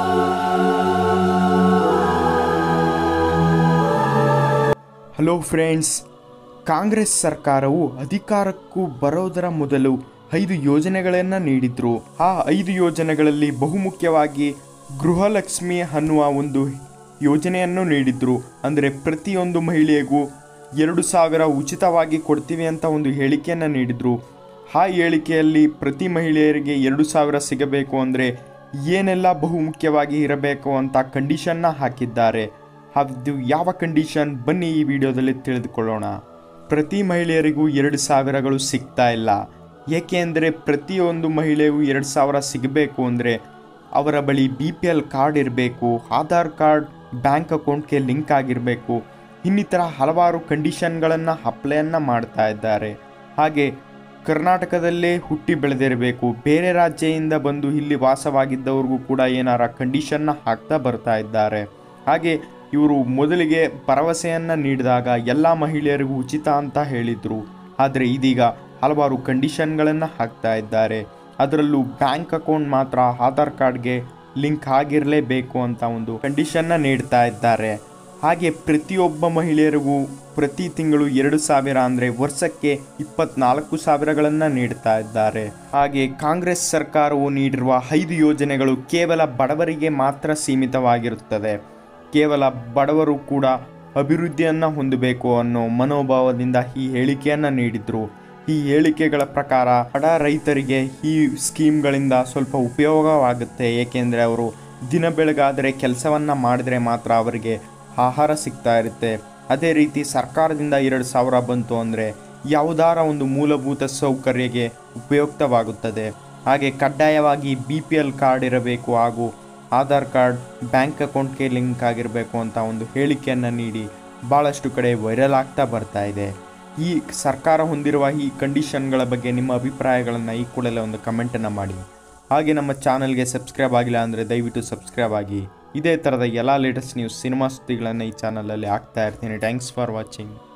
hello friends Congress ಸರ್ಕಾರವು ಅಧಿಕಾರಕ್ಕೂ ಬರೋದರ ಮೊದಲು ಐದು ಯೋಜನೆಗಳನ್ನು ನೀಡಿದ್ರು ಆ ಐದು ಯೋಜನೆಗಳಲ್ಲಿ ಬಹುಮುಖ್ಯವಾಗಿ ಗೃಹಲಕ್ಷ್ಮಿ ಅನ್ನುವ ಒಂದು ಯೋಜನೆಯನ್ನು ನೀಡಿದ್ರು ಅಂದರೆ ಪ್ರತಿಯೊಂದು ಮಹಿಳೆಗೂ ಎರಡು ಸಾವಿರ ಉಚಿತವಾಗಿ ಕೊಡ್ತೀವಿ ಅಂತ ಒಂದು ಹೇಳಿಕೆಯನ್ನು ನೀಡಿದ್ರು ಆ ಹೇಳಿಕೆಯಲ್ಲಿ ಪ್ರತಿ ಮಹಿಳೆಯರಿಗೆ ಎರಡು ಸಾವಿರ ಸಿಗಬೇಕು ಅಂದರೆ ಏನೆಲ್ಲ ಬಹುಮುಖ್ಯವಾಗಿ ಇರಬೇಕು ಅಂತ ಕಂಡೀಷನ್ನ ಹಾಕಿದ್ದಾರೆ ಅದು ಯಾವ ಕಂಡೀಷನ್ ಬನ್ನಿ ಈ ವಿಡಿಯೋದಲ್ಲಿ ತಿಳಿದುಕೊಳ್ಳೋಣ ಪ್ರತಿ ಮಹಿಳೆಯರಿಗೂ ಎರಡು ಸಾವಿರಗಳು ಸಿಗ್ತಾ ಇಲ್ಲ ಏಕೆ ಅಂದರೆ ಪ್ರತಿಯೊಂದು ಮಹಿಳೆಗೂ ಎರಡು ಸಾವಿರ ಸಿಗಬೇಕು ಅಂದರೆ ಅವರ ಬಳಿ ಬಿ ಪಿ ಎಲ್ ಕಾರ್ಡ್ ಇರಬೇಕು ಆಧಾರ್ ಕಾರ್ಡ್ ಬ್ಯಾಂಕ್ ಅಕೌಂಟ್ಗೆ ಲಿಂಕ್ ಆಗಿರಬೇಕು ಇನ್ನಿತರ ಹಲವಾರು ಕಂಡೀಷನ್ಗಳನ್ನು ಅಪ್ಲೈಯನ್ನು ಮಾಡ್ತಾ ಇದ್ದಾರೆ ಹಾಗೆ ಕರ್ನಾಟಕದಲ್ಲೇ ಹುಟ್ಟಿ ಬೆಳೆದಿರಬೇಕು ಬೇರೆ ರಾಜ್ಯದಿಂದ ಬಂದು ಇಲ್ಲಿ ವಾಸವಾಗಿದ್ದವ್ರಿಗೂ ಕೂಡ ಏನಾರ ಕಂಡೀಷನ್ನ ಹಾಕ್ತಾ ಬರ್ತಾ ಇದ್ದಾರೆ ಹಾಗೆ ಇವರು ಮೊದಲಿಗೆ ಭರವಸೆಯನ್ನು ನೀಡಿದಾಗ ಎಲ್ಲ ಮಹಿಳೆಯರಿಗೂ ಉಚಿತ ಅಂತ ಹೇಳಿದರು ಆದರೆ ಇದೀಗ ಹಲವಾರು ಕಂಡೀಷನ್ಗಳನ್ನು ಹಾಕ್ತಾ ಇದ್ದಾರೆ ಅದರಲ್ಲೂ ಬ್ಯಾಂಕ್ ಅಕೌಂಟ್ ಮಾತ್ರ ಆಧಾರ್ ಕಾರ್ಡ್ಗೆ ಲಿಂಕ್ ಆಗಿರಲೇಬೇಕು ಅಂತ ಒಂದು ಕಂಡೀಷನ್ನ ನೀಡ್ತಾ ಇದ್ದಾರೆ ಹಾಗೆ ಪ್ರತಿಯೊಬ್ಬ ಮಹಿಳೆಯರಿಗೂ ಪ್ರತಿ ತಿಂಗಳು ಎರಡು ಸಾವಿರ ಅಂದರೆ ವರ್ಷಕ್ಕೆ ಇಪ್ಪತ್ನಾಲ್ಕು ಸಾವಿರಗಳನ್ನು ನೀಡ್ತಾ ಇದ್ದಾರೆ ಹಾಗೆ ಕಾಂಗ್ರೆಸ್ ಸರ್ಕಾರವು ನೀಡಿರುವ ಐದು ಯೋಜನೆಗಳು ಕೇವಲ ಬಡವರಿಗೆ ಮಾತ್ರ ಸೀಮಿತವಾಗಿರುತ್ತದೆ ಕೇವಲ ಬಡವರು ಕೂಡ ಅಭಿವೃದ್ಧಿಯನ್ನು ಹೊಂದಬೇಕು ಅನ್ನೋ ಮನೋಭಾವದಿಂದ ಈ ಹೇಳಿಕೆಯನ್ನು ನೀಡಿದ್ರು ಈ ಹೇಳಿಕೆಗಳ ಪ್ರಕಾರ ಬಡ ರೈತರಿಗೆ ಈ ಸ್ಕೀಮ್ಗಳಿಂದ ಸ್ವಲ್ಪ ಉಪಯೋಗವಾಗುತ್ತೆ ಏಕೆಂದರೆ ಅವರು ದಿನ ಬೆಳಗಾದರೆ ಕೆಲಸವನ್ನು ಮಾಡಿದ್ರೆ ಮಾತ್ರ ಅವರಿಗೆ ಆಹಾರ ಸಿಗ್ತಾ ಇರುತ್ತೆ ಅದೇ ರೀತಿ ಸರ್ಕಾರದಿಂದ ಎರಡು ಸಾವಿರ ಬಂತು ಅಂದರೆ ಯಾವುದಾರ ಒಂದು ಮೂಲಭೂತ ಸೌಕರ್ಯಗೆ ಉಪಯುಕ್ತವಾಗುತ್ತದೆ ಹಾಗೆ ಕಡ್ಡಾಯವಾಗಿ ಬಿ ಪಿ ಎಲ್ ಕಾರ್ಡ್ ಇರಬೇಕು ಹಾಗೂ ಆಧಾರ್ ಕಾರ್ಡ್ ಬ್ಯಾಂಕ್ ಅಕೌಂಟ್ಗೆ ಲಿಂಕ್ ಆಗಿರಬೇಕು ಅಂತ ಒಂದು ಹೇಳಿಕೆಯನ್ನು ನೀಡಿ ಭಾಳಷ್ಟು ಕಡೆ ವೈರಲ್ ಆಗ್ತಾ ಬರ್ತಾ ಇದೆ ಈ ಸರ್ಕಾರ ಹೊಂದಿರುವ ಈ ಕಂಡೀಷನ್ಗಳ ಬಗ್ಗೆ ನಿಮ್ಮ ಅಭಿಪ್ರಾಯಗಳನ್ನು ಈ ಕೂಡಲೇ ಒಂದು ಕಮೆಂಟನ್ನು ಮಾಡಿ ಹಾಗೆ ನಮ್ಮ ಚಾನಲ್ಗೆ ಸಬ್ಸ್ಕ್ರೈಬ್ ಆಗಿಲ್ಲ ಅಂದರೆ ದಯವಿಟ್ಟು ಸಬ್ಸ್ಕ್ರೈಬ್ ಆಗಿ ಇದೇ ಥರದ ಎಲ್ಲ ಲೇಟೆಸ್ಟ್ ನ್ಯೂಸ್ ಸಿನಿಮಾ ಸುದ್ದಿಗಳನ್ನು ಈ ಚಾನಲಲ್ಲಿ ಹಾಕ್ತಾ ಇರ್ತೀನಿ ಥ್ಯಾಂಕ್ಸ್ ಫಾರ್ ವಾಚಿಂಗ್